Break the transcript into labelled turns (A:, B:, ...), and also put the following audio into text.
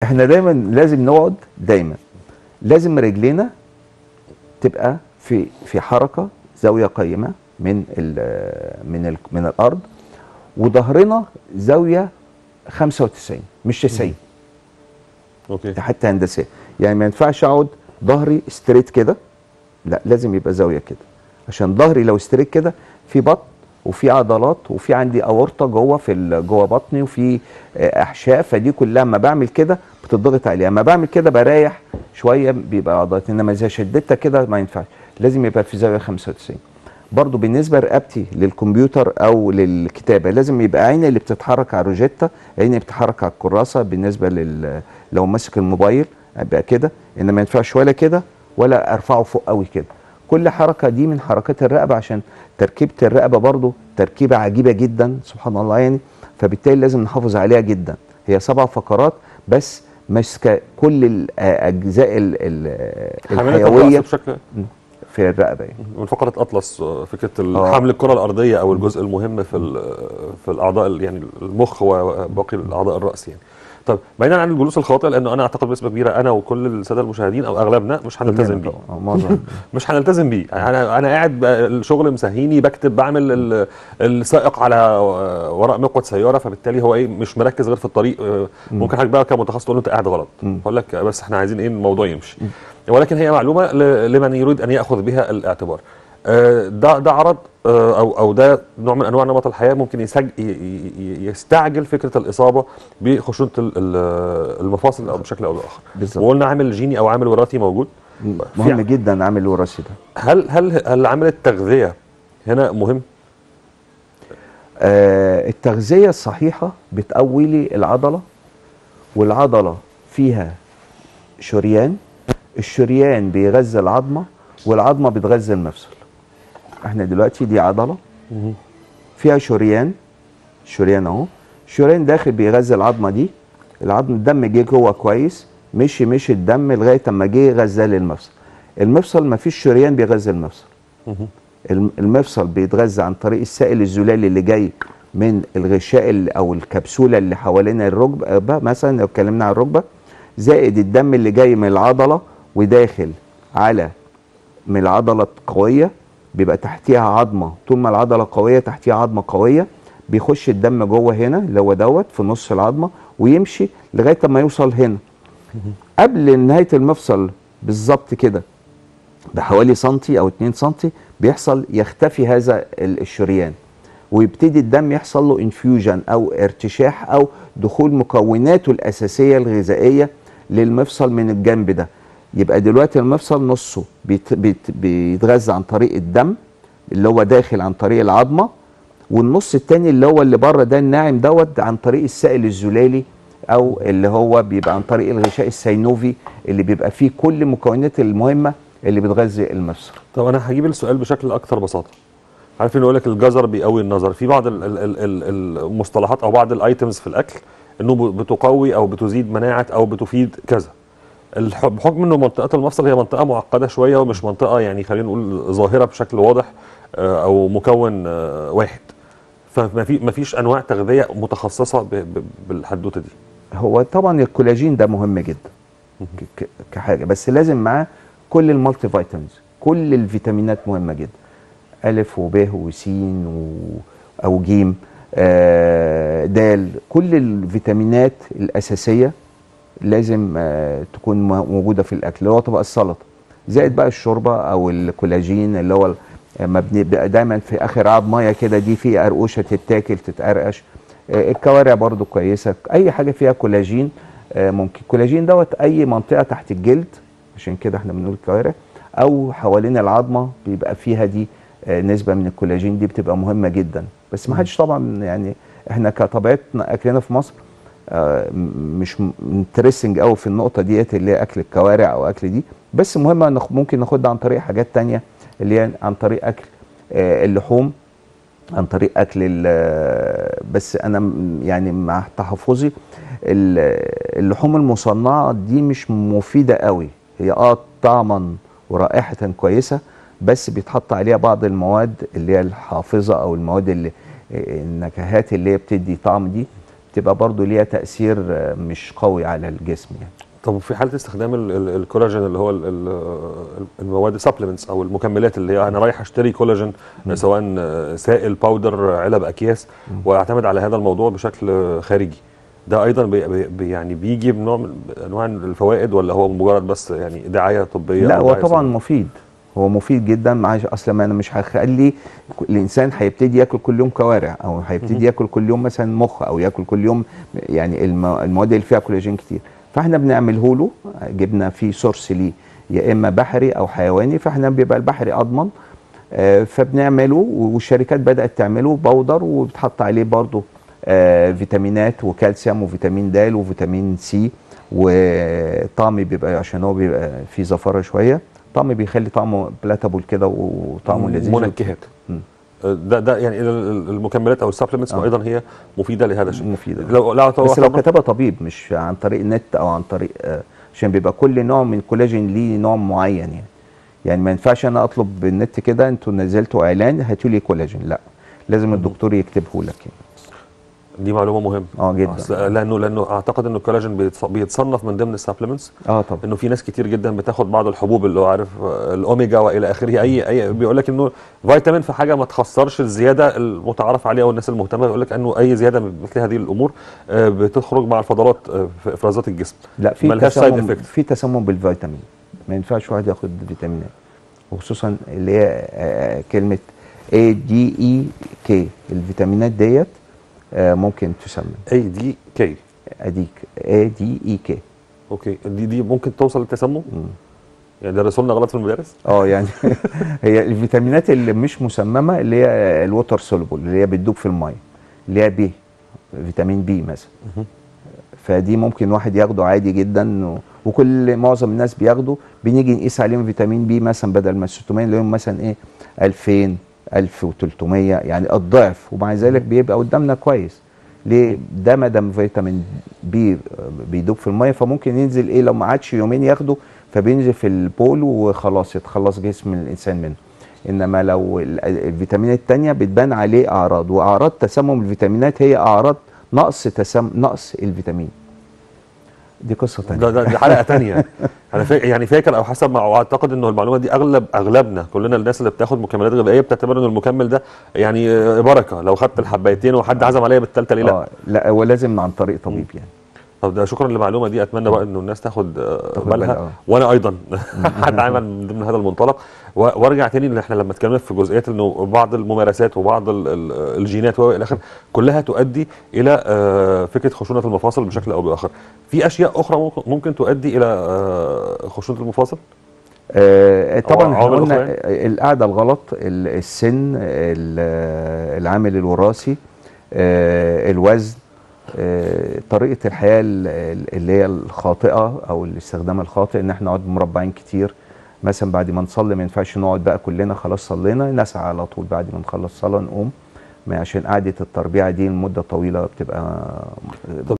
A: احنا دايما لازم نقعد دايما لازم رجلينا تبقى في في حركه زاويه قيمه من ال من ال من الارض وظهرنا زاويه 95 مش 90
B: اوكي
A: دي حتى هندسيه يعني ما ينفعش اقعد ظهري ستريت كده لا لازم يبقى زاويه كده عشان ظهري لو ستريت كده في بطن وفي عضلات وفي عندي اورطه جوه في ال- جوه بطني وفي آه، احشاء فدي كلها اما بعمل كده بتضغط عليها اما بعمل كده بريح شويه بيبقى عضلات انما اذا شدتها كده ما ينفعش لازم يبقى في زاويه 95 برضو بالنسبه لرقبتي للكمبيوتر او للكتابه لازم يبقى عيني اللي بتتحرك على الروجيتا عيني اللي بتتحرك على الكراسه بالنسبه لل لو ماسك الموبايل ابقى كده انما ما ينفعش ولا كده ولا ارفعه فوق قوي كده كل حركه دي من حركات الرقبه عشان تركيبه الرقبه برضو تركيبه عجيبه جدا سبحان الله يعني فبالتالي لازم نحافظ عليها جدا هي سبع فقرات بس ماسكه كل الاجزاء ال- ال-
B: حاملة
A: الحيويه
B: الرأس بشكل
A: في الرقبه يعني.
B: من فقره اطلس آه، فكره ال-
A: آه.
B: حمل الكره الارضيه او الجزء المهم في ال- في الاعضاء ال- يعني المخ وباقي الاعضاء الراس يعني طب بعيدا عن الجلوس الخاطئ لانه انا اعتقد بنسبه كبيره انا وكل الساده المشاهدين او اغلبنا مش هنلتزم بيه
A: آه، معظم
B: مش هنلتزم بيه انا انا قاعد ب- الشغل مسهيني بكتب بعمل ال- السائق على ورق مقود سياره فبالتالي هو ايه مش مركز غير في الطريق آه، ممكن حضرتك بقى كمتخصص تقول له انت قاعد غلط اقول لك بس احنا عايزين ايه الموضوع يمشي ولكن هي معلومه ل- لمن يريد ان ياخذ بها الاعتبار آه، ده ده عرض آه، او او ده نوع من انواع نمط الحياه ممكن يسج ي- ي- ي- يستعجل فكره الاصابه بخشونه ال- ال- المفاصل او بشكل او باخر
A: بالظبط.
B: وقلنا عامل جيني او عامل وراثي موجود
A: مهم
B: في-
A: جدا عامل الوراثي ده
B: هل هل هل عامل التغذيه هنا مهم؟
A: آه التغذيه الصحيحه بتقوي لي العضله والعضله فيها شريان الشريان بيغذي العظمه والعظمه بتغذي المفصل احنا دلوقتي دي عضله فيها شريان شريان اهو شريان داخل بيغذي العظمه دي العظم الدم جه جوه كويس مشي مشي الدم لغايه اما جه غذاه للمفصل المفصل ما فيش شريان بيغذي المفصل الم- المفصل بيتغذى عن طريق السائل الزلالي اللي جاي من الغشاء ال- او الكبسوله اللي حوالين الركبه مثلا لو اتكلمنا عن الركبه زائد الدم اللي جاي من العضله وداخل على من العضله القويه بيبقى تحتيها عظمه طول ما العضله قويه تحتيها عظمه قويه بيخش الدم جوه هنا اللي هو دوت في نص العظمه ويمشي لغايه ما يوصل هنا قبل نهايه المفصل بالظبط كده بحوالي سنتي او 2 سنتي بيحصل يختفي هذا ال- الشريان ويبتدي الدم يحصل له انفيوجن او ارتشاح او دخول مكوناته الاساسيه الغذائيه للمفصل من الجنب ده يبقى دلوقتي المفصل نصه بيت بيت بيتغذى عن طريق الدم اللي هو داخل عن طريق العظمه والنص التاني اللي هو اللي بره ده الناعم دوت عن طريق السائل الزلالي او اللي هو بيبقى عن طريق الغشاء السينوفي اللي بيبقى فيه كل المكونات المهمه اللي بتغذي المفصل
B: طب انا هجيب السؤال بشكل اكثر بساطه عارف انه يقول لك الجزر بيقوي النظر في بعض ال- ال- ال- ال- المصطلحات او بعض الايتمز في الاكل انه ب- بتقوي او بتزيد مناعه او بتفيد كذا الح- بحكم انه منطقه المفصل هي منطقه معقده شويه ومش منطقه يعني خلينا نقول ظاهره بشكل واضح آه، او مكون آه، واحد فما في ما فيش انواع تغذيه متخصصه ب- ب- بالحدوته دي
A: هو طبعا الكولاجين ده مهم جدا ك- ك- كحاجه بس لازم معاه كل المالتي فيتامينز كل الفيتامينات مهمه جدا الف وب وسين و او جيم آه دال كل الفيتامينات الاساسيه لازم آه تكون م- موجوده في الاكل اللي هو طبق السلطه زائد بقى الشوربه او الكولاجين اللي هو مبني بقى دايما في اخر عاب ميه كده دي في قرقوشه تتاكل تتقرقش آه، الكوارع برضو كويسه اي حاجه فيها كولاجين آه، ممكن كولاجين دوت اي منطقه تحت الجلد عشان كده احنا بنقول كوارع او حوالين العظمه بيبقى فيها دي آه، نسبه من الكولاجين دي بتبقى مهمه جدا بس ما حدش طبعا يعني احنا كطبيعتنا اكلنا في مصر آه، م- مش انترستنج قوي في النقطه ديت اللي هي اكل الكوارع او اكل دي بس مهمه نخ- ممكن ناخدها عن طريق حاجات تانية اللي هي عن طريق اكل آه، اللحوم عن طريق اكل ال- بس انا م- يعني مع تحفظي ال- اللحوم المصنعه دي مش مفيده قوي هي اه طعما ورائحه كويسه بس بيتحط عليها بعض المواد اللي هي الحافظه او المواد اللي النكهات اللي هي بتدي طعم دي بتبقى برضو ليها تاثير آه، مش قوي على الجسم يعني
B: طب في حاله استخدام ال- ال- الكولاجين اللي هو ال- ال- المواد سبلمنتس او المكملات اللي هي انا رايح اشتري كولاجين سواء سائل باودر علب اكياس واعتمد على هذا الموضوع بشكل خارجي ده ايضا بي بي يعني بيجي بنوع من انواع الفوائد ولا هو مجرد بس يعني دعايه طبيه
A: لا
B: أو
A: هو
B: دعاية
A: طبعا
B: سلبية؟
A: مفيد هو مفيد جدا معاش اصلا ما انا مش هخلي ك- الانسان هيبتدي ياكل كل يوم كوارع او هيبتدي ياكل كل يوم مثلا مخ او ياكل كل يوم يعني الم- المواد اللي فيها كولاجين كتير فاحنا بنعمله له جبنا فيه سورس ليه يا اما بحري او حيواني فاحنا بيبقى البحري اضمن آه، فبنعمله والشركات بدات تعمله بودر وبتحط عليه برضه آه، فيتامينات وكالسيوم وفيتامين د وفيتامين سي وطعم بيبقى عشان هو بيبقى فيه زفاره شويه طعم بيخلي طعمه بلاتابل كده وطعمه لذيذ
B: منكهات
A: مم.
B: ده ده يعني ال- ال- المكملات او السبلمنتس
A: آه.
B: ايضا هي مفيده لهذا الشيء
A: مفيدة.
B: لو لو
A: بس لو
B: طبعاً-
A: كتبها طبيب مش عن طريق النت او عن طريق آه، عشان بيبقى كل نوع من الكولاجين ليه نوع معين يعني يعني ما ينفعش انا اطلب بالنت كده انتوا نزلتوا اعلان هاتوا لي كولاجين لا لازم الدكتور يكتبه لك يعني.
B: دي معلومه مهمه
A: اه جدا.
B: أصل لانه لانه اعتقد انه الكولاجين بيتص- بيتصنف من ضمن السبلمنتس
A: اه طبعا
B: انه في ناس كتير جدا بتاخد بعض الحبوب اللي هو عارف آه، الاوميجا والى اخره اي اي بيقول لك انه فيتامين في حاجه ما تخسرش الزياده المتعارف عليها والناس المهتمه يقول لك انه اي زياده من مثل هذه الامور آه، بتخرج مع الفضلات آه، في افرازات الجسم
A: لا في
B: ملهاش سايد
A: تسمم
B: افكت
A: في تسمم بالفيتامين ما ينفعش واحد ياخد فيتامينات وخصوصا اللي هي آه، كلمه A D E K الفيتامينات ديت آه، ممكن تسمم
B: اي دي كي
A: اديك A D E K
B: اوكي دي دي ممكن توصل للتسمم يعني درسوا لنا غلط في المدارس
A: اه يعني هي الفيتامينات اللي مش مسممه اللي هي الووتر سولوبل اللي هي بتدوب في الميه اللي هي بي فيتامين بي مثلا فدي ممكن واحد ياخده عادي جدا و- وكل معظم الناس بياخده بنيجي نقيس عليهم فيتامين بي مثلا بدل ما 600 نلاقيهم مثلا ايه 2000 1300 يعني الضعف ومع ذلك بيبقى قدامنا كويس ليه ده ما دام فيتامين بي بيدوب في الميه فممكن ينزل ايه لو ما عادش يومين ياخده فبينزل في البول وخلاص يتخلص جسم الانسان منه انما لو ال- الفيتامينات التانية بتبان عليه اعراض واعراض تسمم الفيتامينات هي اعراض نقص تسم نقص الفيتامين دي قصه تانية
B: ده ده دي حلقه تانية انا فا... يعني فاكر او حسب ما اعتقد انه المعلومه دي اغلب اغلبنا كلنا الناس اللي بتاخد مكملات غذائيه بتعتبر ان المكمل ده يعني آه، بركه لو خدت الحبايتين وحد عزم عليا بالثالثه ليه لا
A: اه لا هو لازم عن طريق طبيب يعني
B: طب ده شكرا للمعلومه دي اتمنى بقى انه الناس تاخد آه،
A: تاخد
B: بالها
A: بالها، آه.
B: وانا ايضا هتعامل من ضمن هذا المنطلق و- وارجع تاني ان احنا لما اتكلمنا في جزئيات انه بعض الممارسات وبعض ال- ال- الجينات والى اخره كلها تؤدي الى آه، فكره خشونه المفاصل بشكل او باخر في اشياء اخرى ممكن- ممكن تؤدي الى آه، خشونه المفاصل
A: آه طبعا احنا
B: عوامل
A: قلنا
B: أخرى
A: القعده الغلط ال- السن ال- العامل الوراثي آه الوزن آه طريقه الحياه ال- ال- اللي هي الخاطئه او الاستخدام الخاطئ ان احنا نقعد مربعين كتير مثلا بعد ما نصلي ما ينفعش نقعد بقى كلنا خلاص صلينا نسعى على طول بعد ما نخلص صلاه نقوم ما عشان قعده التربيعه دي لمده طويله بتبقى